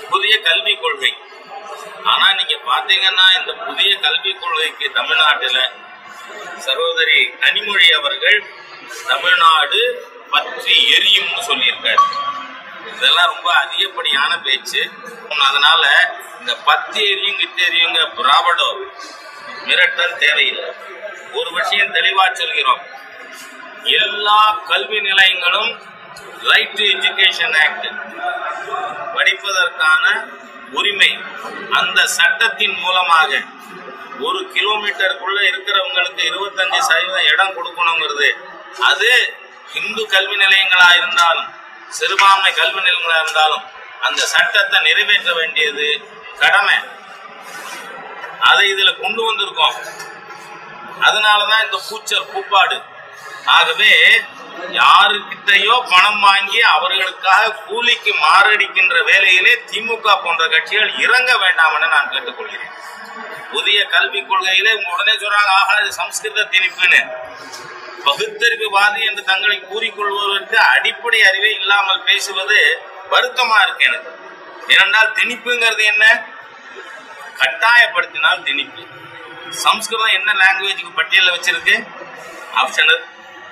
புதிய கல்விக் கொள்கை ஆனா நீங்க பாத்தீங்கன்னா இந்த புதிய கல்விக் கொள்கைக்கு தமிழ்நாட்டுல சகோதரி கனிமொழி அவர்கள் தமிழ்நாடு பற்றி எரியும்னு சொல்லியிருக்காரு இதெல்லாம் ரொம்ப அதிகப்படியான பேச்சு அதனால இந்த பத்து எரியும் கிட்ட எரியுங்க பிராபடோ மிரட்டல் தேவையில்லை ஒரு விஷயம் தெளிவா சொல்கிறோம் எல்லா கல்வி நிலையங்களும் ரைட் டு எஜுகேஷன் ஆக்ட் படிப்பதற்கான உரிமை அந்த சட்டத்தின் மூலமாக ஒரு கிலோமீட்டருக்குள்ள இருக்கிறவங்களுக்கு இருபத்தஞ்சு சதவீதம் இடம் கொடுக்கணுங்கிறது அது இந்து கல்வி நிலையங்களா இருந்தாலும் சிறுபான்மை கல்வி நிலையங்களா இருந்தாலும் அந்த சட்டத்தை நிறைவேற்ற வேண்டியது கடமை அதை இதுல கொண்டு வந்திருக்கோம் அதனாலதான் இந்த கூச்சல் கூப்பாடு ஆகவே யாருக்கிட்டையோ பணம் வாங்கி அவர்களுக்காக கூலிக்கு மாரடிக்கின்ற வேலையிலே திமுக போன்ற கட்சிகள் இறங்க வேண்டாம் என நான் கேட்டுக்கொள்கிறேன் புதிய கல்விக் கொள்கையிலே இவங்க உடனே சொல்றாங்க ஆகா இது சம்ஸ்கிருத திணிப்புன்னு பகுத்தறிவுவாதி என்று தங்களை கூறிக்கொள்வதற்கு அடிப்படை அறிவே இல்லாமல் பேசுவது வருத்தமா இருக்கு எனக்கு ஏனென்றால் திணிப்புங்கிறது என்ன கட்டாயப்படுத்தினால் திணிப்பு சம்ஸ்கிருதம் என்ன லாங்குவேஜுக்கு பட்டியலில் வச்சிருக்கு ஆப்ஷனல்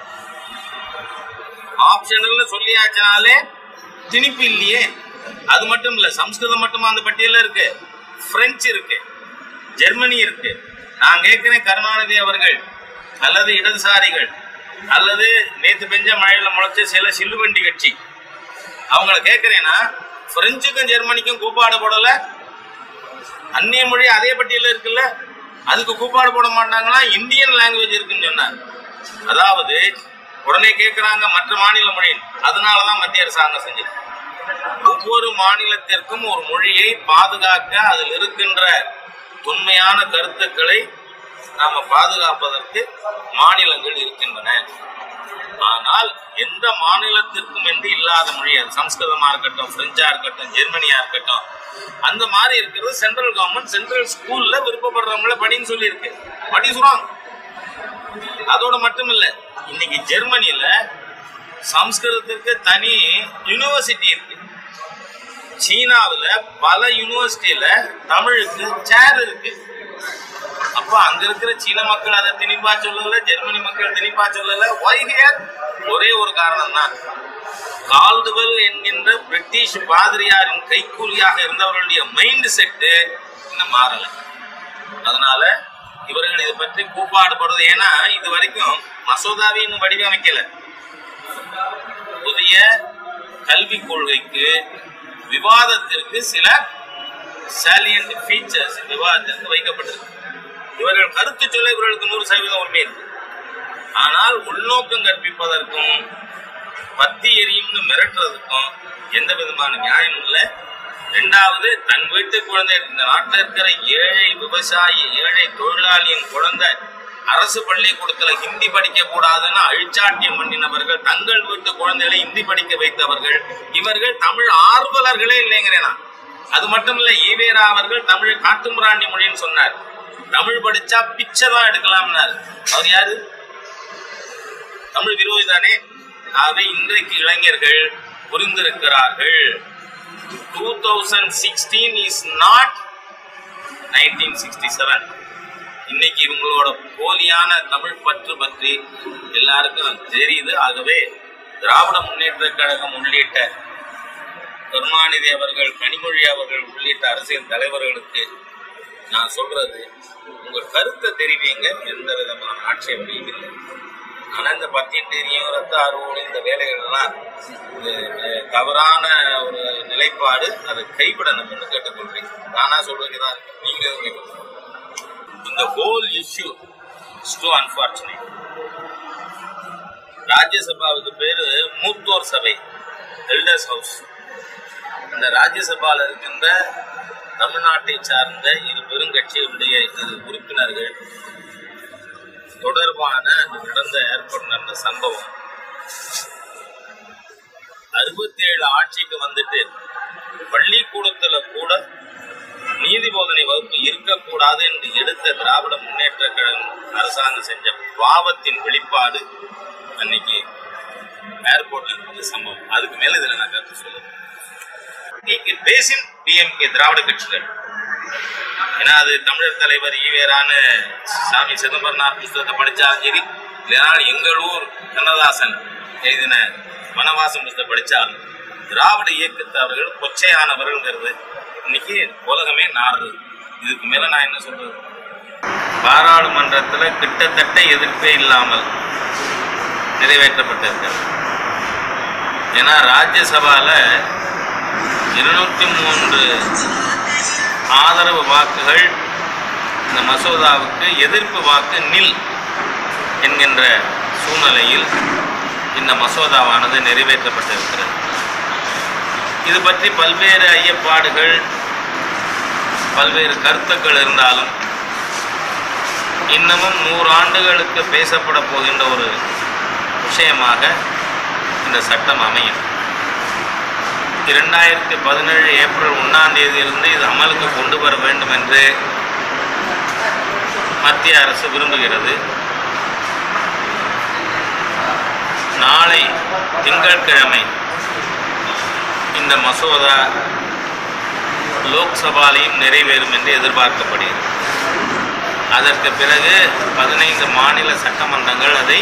ஆப்ஷனல்னு சொல்லியாச்சுனாலே திணிப்பு இல்லையே அது மட்டும் இல்ல சம்ஸ்கிருதம் மட்டுமா அந்த பட்டியலில் இருக்கு பிரெஞ்சு இருக்கு ஜெர்மனி இருக்கு நான் கேட்கிறேன் கருணாநிதி அவர்கள் அல்லது இடதுசாரிகள் அல்லது நேத்து பெஞ்ச மழையில முளைச்ச சில சில்லுவண்டி கட்சி அவங்கள கேட்கிறேன்னா பிரெஞ்சுக்கும் ஜெர்மனிக்கும் கூப்பாடு போடல அந்நிய மொழி அதே பட்டியலில் இருக்குல்ல அதுக்கு கூப்பாடு போட மாட்டாங்களா இந்தியன் லாங்குவேஜ் இருக்குன்னு சொன்னார் அதாவது உடனே கேட்கிறாங்க மற்ற மாநில மொழி அதனாலதான் மத்திய அரசாங்கம் செஞ்சது ஒவ்வொரு மாநிலத்திற்கும் ஒரு மொழியை பாதுகாக்க அதில் இருக்கின்ற தொன்மையான கருத்துக்களை நாம பாதுகாப்பதற்கு மாநிலங்கள் இருக்கின்றன ஆனால் எந்த மாநிலத்திற்கும் என்று இல்லாத மொழி அது சம்ஸ்கிருதமா இருக்கட்டும் பிரெஞ்சா இருக்கட்டும் ஜெர்மனியா இருக்கட்டும் அந்த மாதிரி இருக்கிறது சென்ட்ரல் கவர்மெண்ட் சென்ட்ரல் ஸ்கூல்ல விருப்பப்படுறவங்கள படின்னு சொல்லி இருக்கு படி சொல்றாங்க அதோட மட்டும் இல்ல இன்னைக்கு ஜெர்மனில சம்ஸ்கிருதத்திற்கு தனி யூனிவர்சிட்டி இருக்கு சீனாவுல பல யூனிவர்சிட்டியில தமிழுக்கு சேர் இருக்கு அப்ப அங்க இருக்கிற சீன மக்கள் அதை திணிப்பா சொல்லல ஜெர்மனி மக்கள் திணிப்பா சொல்லல ஒய்ஹியர் ஒரே ஒரு காரணம் தான் கால்டுவெல் என்கின்ற பிரிட்டிஷ் பாதிரியாரின் கைக்கூலியாக இருந்தவர்களுடைய மைண்ட் செட்டு இன்னும் மாறல அதனால இவர்கள் இதை பற்றி கூப்பாடுபடுறது ஏன்னா இது வரைக்கும் மசோதாவை இன்னும் வடிவமைக்கல புதிய கல்விக் கொள்கைக்கு விவாதத்திற்கு சில சாலியன்ட் ஃபீச்சர்ஸ் விவாதத்திற்கு வைக்கப்பட்டிருக்கு இவர்கள் கருத்து சொல்ல இவர்களுக்கு நூறு சதவீதம் உரிமை இருக்கு ஆனால் உள்நோக்கம் கற்பிப்பதற்கும் பத்தி எரியும்னு மிரட்டுறதுக்கும் எந்த விதமான நியாயமும் இல்லை ரெண்டாவது தன் வீட்டு குழந்தை இந்த நாட்டில் இருக்கிற ஏழை விவசாயி ஏழை தொழிலாளியின் குழந்தை அரசு பள்ளிக்கூடத்துல ஹிந்தி படிக்க கூடாதுன்னு அழிச்சாட்டியம் பண்ணினவர்கள் தங்கள் வீட்டு குழந்தைகளை ஹிந்தி படிக்க வைத்தவர்கள் இவர்கள் தமிழ் ஆர்வலர்களே இல்லைங்கிறேன் நான் அது மட்டும் இல்ல ஈவேரா அவர்கள் தமிழ் காட்டுமிராண்டி மொழின்னு சொன்னார் தமிழ் படிச்சா பிச்சை தான் எடுக்கலாம்னாரு அவர் யாரு தமிழ் விரோதி தானே ஆகவே இன்றைக்கு இளைஞர்கள் புரிந்திருக்கிறார்கள் two thousand sixteen is not nineteen sixty seven இன்னைக்கு இவங்களோட போலியான தமிழ் பற்று பற்றி எல்லாருக்கும் தெரியுது ஆகவே திராவிட முன்னேற்ற கழகம் உள்ளிட்ட கருணாநிதி அவர்கள் கனிமொழி அவர்கள் உள்ளிட்ட அரசியல் தலைவர்களுக்கு நான் சொல்றது உங்க கருத்தை தெரிவிங்க எந்த விதமான ஆட்சேபனையும் இல்லை ஆனா இந்த பத்தி தெரியும் ரத்த அறுவோடு இந்த வேலைகள் எல்லாம் இது, அஹ், தவறான ஒரு நிலைப்பாடு அதை கைவிடணும்னு கேட்டுக்கொள்றேன் நானா சொல்றதுதான் இருக்கு நீங்களும் கேட்டுக்கொள்ளுங்க இந்த whole issue is too unfortunate ராஜ்யசபாவுக்கு பேரு மூத்தோர் சபை எல்டர்ஸ் ஹவுஸ் அந்த ராஜ்யசபால இருக்கின்ற தமிழ்நாட்டை சார்ந்த இரு பெருங்கட்சிகளுடைய இரு உறுப்பினர்கள் தொடர்பான அந்த நடந்த ஏற்பட்ட நடந்த சம்பவம் அறுபத்தி ஏழு ஆட்சிக்கு வந்துட்டு பள்ளிக்கூடத்துல கூட நீதி போதனை வகுப்பு இருக்கக்கூடாது என்று எடுத்த திராவிட முன்னேற்ற கழகம் அரசாங்கம் செஞ்ச பாவத்தின் வெளிப்பாடு அன்னைக்கு ஏர்போர்ட்ல இருந்த சம்பவம் அதுக்கு மேல இதுல நான் கருத்து சொல்லுவேன் இன்னைக்கு பேசின் டிஎம்கே திராவிட கட்சிகள் ஏன்னா அது தமிழர் தலைவர் ஈவேரான்னு சாமி சிதம்பரனார் புஸ்தகத்தை படிச்சாலும் சரி இல்லைனா எங்கள் ஊர் கண்ணதாசன் எழுதின வனவாசம் புஸ்தகம் படிச்சாலும் திராவிட இயக்கத்தவர்கள் கொச்சையானவர்கள்ங்கிறது இன்னைக்கு உலகமே நாடுது இதுக்கு மேல நான் என்ன சொல்றது பாராளுமன்றத்துல கிட்டத்தட்ட எதிர்ப்பே இல்லாமல் நிறைவேற்றப்பட்டிருக்கிறது ஏன்னா ராஜ்யசபால இருநூத்தி மூன்று ஆதரவு வாக்குகள் இந்த மசோதாவுக்கு எதிர்ப்பு வாக்கு நில் என்கின்ற சூழ்நிலையில் இந்த மசோதாவானது நிறைவேற்றப்பட்டிருக்கிறது இது பற்றி பல்வேறு ஐயப்பாடுகள் பல்வேறு கருத்துக்கள் இருந்தாலும் இன்னமும் நூறு ஆண்டுகளுக்கு பேசப்பட போகின்ற ஒரு விஷயமாக இந்த சட்டம் அமையும் இரண்டாயிரத்தி பதினேழு ஏப்ரல் ஒன்றாம் தேதியிலிருந்து இது அமலுக்கு கொண்டு வர வேண்டும் என்று மத்திய அரசு விரும்புகிறது நாளை திங்கட்கிழமை இந்த மசோதா லோக்சபாலையும் நிறைவேறும் என்று எதிர்பார்க்கப்படுகிறது அதற்கு பிறகு பதினைந்து மாநில சட்டமன்றங்கள் அதை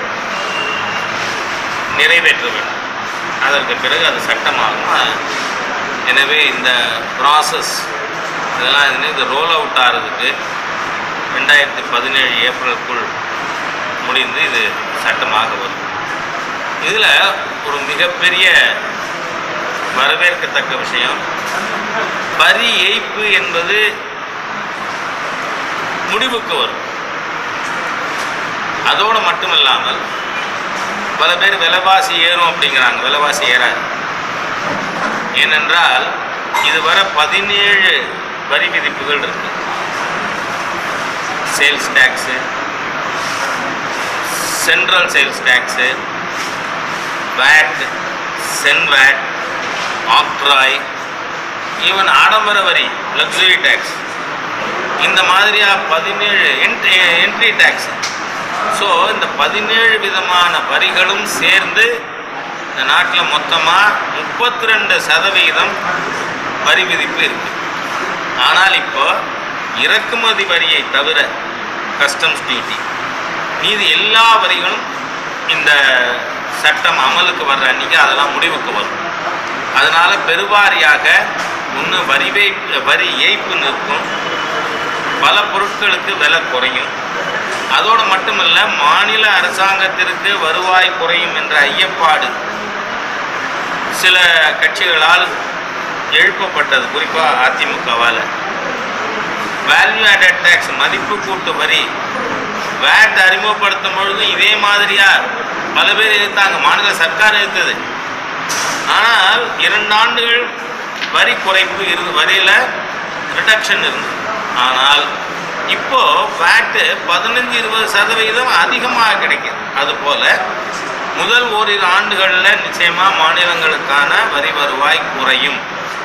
நிறைவேற்ற வேண்டும் அதற்கு பிறகு அது சட்டமாகும் அ- எனவே இந்த ப்ராசஸ் இதெல்லாம் இது இது ரோல் அவுட் ஆகிறதுக்கு ரெண்டாயிரத்தி பதினேழு ஏப்ரலுக்குள் முடிந்து இது சட்டமாக வரும் இதில் ஒரு மிகப்பெரிய வரவேற்கத்தக்க விஷயம் வரி ஏய்ப்பு என்பது முடிவுக்கு வரும் அதோடு மட்டுமில்லாமல் பல பேர் விலைவாசி ஏறும் அப்படிங்கிறாங்க விலைவாசி ஏறாது ஏனென்றால் இதுவரை பதினேழு வரி விதிப்புகள் இருக்கு sales tax central sales tax VAT CENVAT octroi even ஆடம்பர வரி லக்ஸுரி டேக்ஸ் இந்த மாதிரியா பதினேழு என்ட்ரி என்ட்ரி டேக்ஸ் ஸோ இந்த பதினேழு விதமான வரிகளும் சேர்ந்து இந்த நாட்டில் மொத்தமாக முப்பத்தி ரெண்டு சதவீதம் வரி விதிப்பு இருக்கு ஆனால் இப்போ இறக்குமதி வரியை தவிர கஸ்டம்ஸ் டியூட்டி மீதி எல்லா வரிகளும் இந்த சட்டம் அமலுக்கு வர்ற அன்னைக்கு அதெல்லாம் முடிவுக்கு வரும் அதனால பெருவாரியாக ஒன்று வரி வை வரி ஏய்ப்பு நிற்கும் பல பொருட்களுக்கு விலை குறையும் அதோடு மட்டுமல்ல மாநில அரசாங்கத்திற்கு வருவாய் குறையும் என்ற ஐயப்பாடு சில கட்சிகளால் எழுப்பப்பட்டது குறிப்பாக அதிமுகவால் வேல்யூ ஆடட் டேக்ஸ் மதிப்பு கூட்டு வரி வேட் அறிமுகப்படுத்தும் பொழுது இதே மாதிரியா பல பேர் எதிர்த்தாங்க மாநில சர்க்கார் எதிர்த்தது ஆனால் இரண்டு ஆண்டுகள் வரி குறைப்பு இருந்து வரியில ரிடக்ஷன் இருந்தது ஆனால் இப்போ வேட்டு பதினஞ்சு இருபது சதவீதம் அதிகமாக கிடைக்குது அதுபோல முதல் ஓரிரு ஆண்டுகளில் நிச்சயமா மாநிலங்களுக்கான வரி வருவாய் குறையும்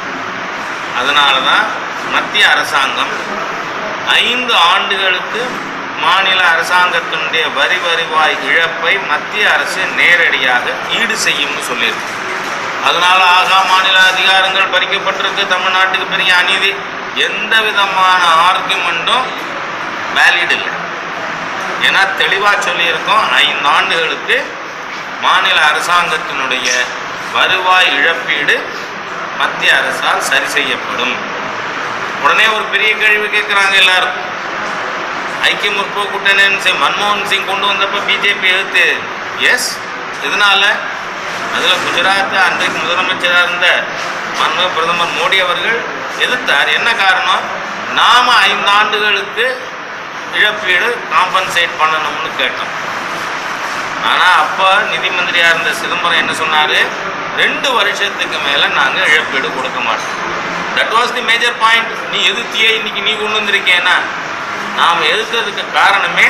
அதனால தான் மத்திய அரசாங்கம் ஐந்து ஆண்டுகளுக்கு மாநில அரசாங்கத்தினுடைய வரி வருவாய் இழப்பை மத்திய அரசு நேரடியாக ஈடு செய்யும்னு சொல்லியிருக்கு அதனால ஆகா மாநில அதிகாரங்கள் பறிக்கப்பட்டிருக்கு தமிழ்நாட்டுக்கு பெரிய அநீதி எந்த விதமான ஆர்குமெண்ட்டும் வேலிட் இல்லை ஏன்னா தெளிவாக சொல்லியிருக்கோம் ஐந்து ஆண்டுகளுக்கு மாநில அரசாங்கத்தினுடைய வருவாய் இழப்பீடு மத்திய அரசால் சரி செய்யப்படும் உடனே ஒரு பெரிய கேள்வி கேட்குறாங்க எல்லாரும் ஐக்கிய முற்போக்கு கூட்டணின்னு சொல்லி மன்மோகன் சிங் கொண்டு வந்தப்ப பிஜேபி எதிர்த்து எஸ் இதனால அதில் குஜராத் அன்றைக்கு முதலமைச்சராக இருந்த மன்மோ பிரதமர் மோடி அவர்கள் எதிர்த்தார் என்ன காரணம் நாம ஐந்து ஆண்டுகளுக்கு இழப்பீடு காம்பன்சேட் பண்ணணும்னு கேட்டோம் ஆனால் அப்போ நிதி மந்திரியாக இருந்த சிதம்பரம் என்ன சொன்னார் ரெண்டு வருஷத்துக்கு மேலே நாங்கள் இழப்பீடு கொடுக்க மாட்டோம் that was the major point நீ எதிர்த்தியே இன்னைக்கு நீ கொண்டு வந்திருக்கேன்னா நாம் எதிர்த்ததுக்கு காரணமே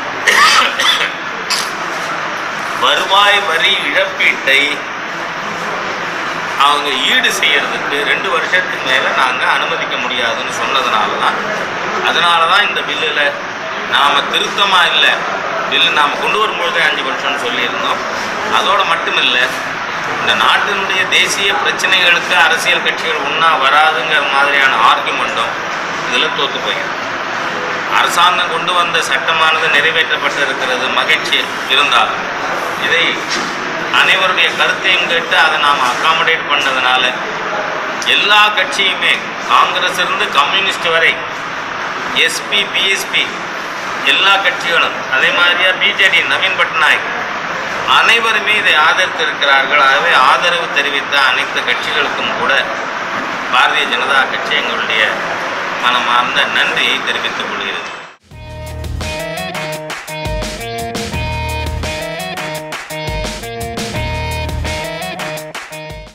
வருவாய் வரி இழப்பீட்டை அவங்க ஈடு செய்யறதுக்கு ரெண்டு வருஷத்துக்கு மேலே நாங்கள் அனுமதிக்க முடியாதுன்னு சொன்னதுனால தான் அதனால தான் இந்த பில்லில் நாம் திருத்தமாக இல்லை பில்லு நாம் கொண்டு வரும்பொழுதே அஞ்சு வருஷம்னு சொல்லியிருந்தோம் அதோட மட்டும் இல்லை இந்த நாட்டினுடைய தேசிய பிரச்சனைகளுக்கு அரசியல் கட்சிகள் ஒன்றா வராதுங்கிற மாதிரியான ஆர்குமெண்ட்டும் இதில் தோற்று போயிடும் அரசாங்கம் கொண்டு வந்த சட்டமானது நிறைவேற்றப்பட்டிருக்கிறது மகிழ்ச்சி இருந்தாலும் இதை அனைவருடைய கருத்தையும் கேட்டு அதை நாம் அகாமடேட் பண்ணதுனால எல்லா கட்சியுமே காங்கிரஸ் இருந்து கம்யூனிஸ்ட் வரை எஸ்பி பிஎஸ்பி எல்லா கட்சிகளும் அதே மாதிரியா பிஜேடி நவீன் பட்நாயக் அனைவருமே இதை ஆதரித்திருக்கிறார்கள் ஆகவே ஆதரவு தெரிவித்த அனைத்து கட்சிகளுக்கும் கூட பாரதிய ஜனதா கட்சி எங்களுடைய மனமார்ந்த நன்றியை தெரிவித்துக் கொள்கிறது